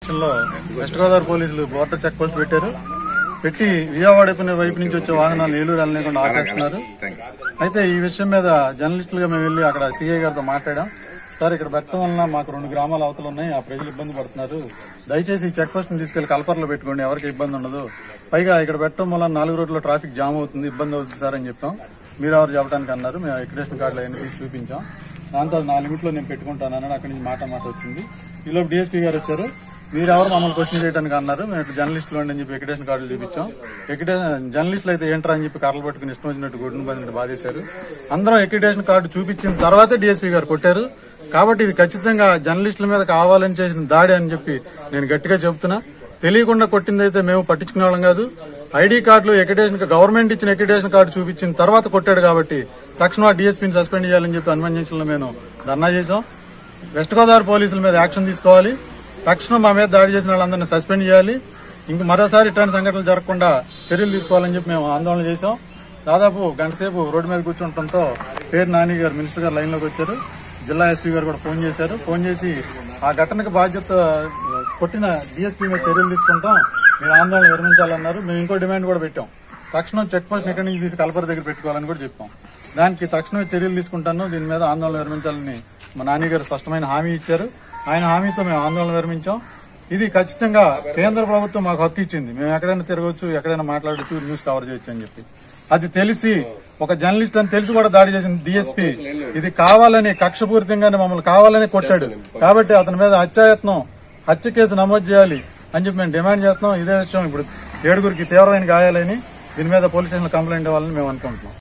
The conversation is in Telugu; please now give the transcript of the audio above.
లో వెస్ట్ గోదావరి పోలీసులు బోర్డర్ చెక్ పోస్ట్ పెట్టారు పెట్టి విజయవాడ వైపు వైపు నుంచి వచ్చే వాహనాలు ఏలూరు వెళ్ళకుండా ఆపేస్తున్నారు అయితే ఈ విషయం మీద జర్నలిస్టులుగా మేము వెళ్ళి అక్కడ సీఐ గారితో మాట్లాడాం సార్ ఇక్కడ పెట్టడం వలన మాకు రెండు గ్రామాల అవతలు ఉన్నాయి ఆ ప్రజలు ఇబ్బంది పడుతున్నారు దయచేసి ఈ చెక్ పోస్ట్ తీసుకెళ్లి కల్పర్లో పెట్టుకోండి ఎవరికి ఇబ్బంది ఉండదు పైగా ఇక్కడ పెట్టడం వల్ల నాలుగు రోడ్ల ట్రాఫిక్ జామ్ అవుతుంది ఇబ్బంది అవుతుంది సార్ అని చెప్పాం మీరు ఎవరు చెప్పడానికి అన్నారు మేము ఎక్రేషన్ కార్డులు అవన్నీ తీసి చూపించాం దాంతో అది నా లిమిట్ లో నేను పెట్టుకుంటాను అన్నాడు అక్కడి నుంచి మాట మాట వచ్చింది ఈలోపు డిఎస్పీ గారు వచ్చారు మీరు ఎవరు మమ్మల్ని క్వశ్చన్ చేయడానికి అన్నారు మేము ఇక్కడ జర్నలిస్టులు అని చెప్పి ఎక్రిడేషన్ కార్డులు చూపించాం ఎక్రిడేషన్ జర్నలిస్టులు అయితే ఏంట్రా అని చెప్పి కర్రలు పట్టుకుని ఇష్టం వచ్చినట్టు గుడ్డును బందినట్టు బాధేశారు అందరం ఎక్రిడేషన్ కార్డు చూపించిన తర్వాతే డిఎస్పీ గారు కొట్టారు కాబట్టి ఇది ఖచ్చితంగా జర్నలిస్టుల మీద కావాలని చేసిన దాడి అని చెప్పి నేను గట్టిగా చెబుతున్నా తెలియకుండా కొట్టిందైతే మేము పట్టించుకునే వాళ్ళం కాదు ఐడి కార్డులు ఎక్రిడేషన్ గవర్నమెంట్ ఇచ్చిన ఎక్రిడేషన్ కార్డు చూపించిన తర్వాత కొట్టాడు కాబట్టి తక్షణం ఆ డీఎస్పీని సస్పెండ్ చేయాలని చెప్పి అనుమతించడంలో మేము ధర్నా చేశాం వెస్ట్ గోదావరి పోలీసుల మీద యాక్షన్ తీసుకోవాలి తక్షణం మా మీద దాడి చేసిన వాళ్ళందరినీ సస్పెండ్ చేయాలి ఇంక మరోసారి ఇట్లాంటి సంఘటనలు జరగకుండా చర్యలు తీసుకోవాలని చెప్పి మేము ఆందోళన చేశాం దాదాపు గంట సేపు రోడ్డు మీద కూర్చుండటంతో పేరు నాని గారు మినిస్టర్ గారు లైన్లోకి వచ్చారు జిల్లా ఎస్పీ గారు కూడా ఫోన్ చేశారు ఫోన్ చేసి ఆ ఘటనకు బాధ్యత కొట్టిన డిఎస్పీ మీద చర్యలు తీసుకుంటాం మీరు ఆందోళన విరమించాలన్నారు మేము ఇంకో డిమాండ్ కూడా పెట్టాం తక్షణం చెక్ పోస్ట్ ఎక్కడి నుంచి తీసి కలపర దగ్గర పెట్టుకోవాలని కూడా చెప్పాం దానికి తక్షణమే చర్యలు తీసుకుంటాను దీని మీద ఆందోళన విరమించాలని మా నాని గారు స్పష్టమైన హామీ ఇచ్చారు ఆయన హామీతో మేము ఆందోళన విరమించాం ఇది ఖచ్చితంగా కేంద్ర ప్రభుత్వం మాకు హక్కు ఇచ్చింది మేము ఎక్కడైనా తిరగవచ్చు ఎక్కడైనా మాట్లాడచ్చు న్యూస్ కవర్ చేయొచ్చు అని చెప్పి అది తెలిసి ఒక జర్నలిస్ట్ అని తెలిసి కూడా దాడి చేసిన డిఎస్పీ ఇది కావాలని కక్షపూరితంగానే మమ్మల్ని కావాలని కొట్టాడు కాబట్టి అతని మీద హత్యాయత్నం హత్య కేసు నమోదు చేయాలి అని చెప్పి మేము డిమాండ్ చేస్తున్నాం ఇదే విషయం ఇప్పుడు ఏడుగురికి తీవ్రమైన గాయాలని దీని మీద పోలీస్ స్టేషన్ కంప్లైంట్ ఇవ్వాలని మేము అనుకుంటున్నాం